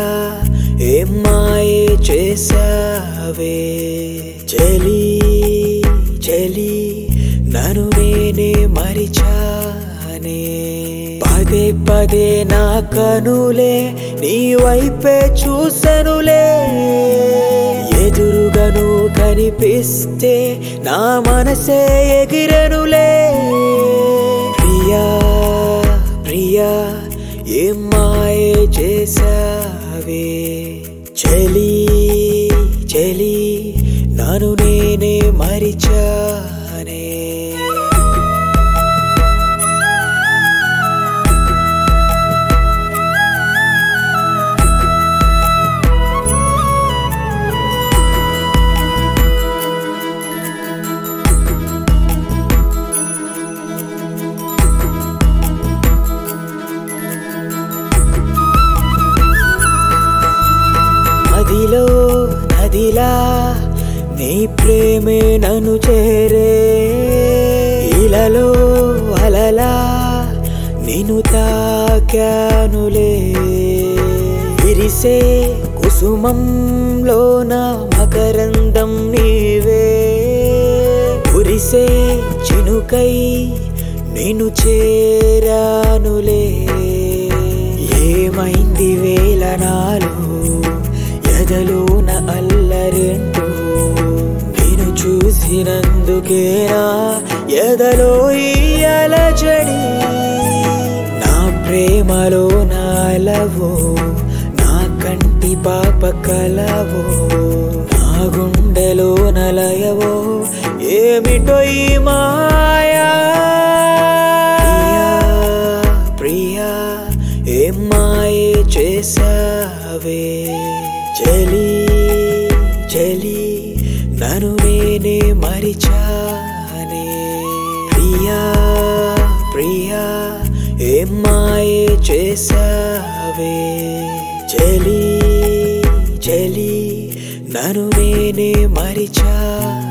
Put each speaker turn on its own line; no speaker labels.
ఏం మాయే చేసావే చలి చలి నన్ను నేనే మరిచానే పదే పదే నా కనులే నీ వైపే చూసనులే ఎదురుగను కనిపిస్తే నా మనసే ఎగిరనులే ప్రియా ప్రియా ఏం మాయే చేసావే చలి చలి నన్ను నేనే మరిచానే నదిలో నదిలా నీ ప్రేమే నన్ను చేరే ఇలలో అలలా నిన్ను తాకానులే విరిసే కుసుమంలో నా మకరందం నీవే కురిసే చినుకై నిన్ను చేరానులే ఏమైంది వేల నాలో ఎదలోన అల్లరెంటూ నేను చూసినందుకేనా ఎదలో ఈ అలజడి నా ప్రేమలో నాలవో నా కంటి పాప కలవో నా గుండెలో నలయవో ఏమిటో ఈ మాయా ప్రియా ఏం మాయే చేసావే చలి చలి నన్ను నేనే మరిచానే ప్రియా ప్రియా ఏం మాయే చేసావే చలి చలి నన్ను నేనే మరిచా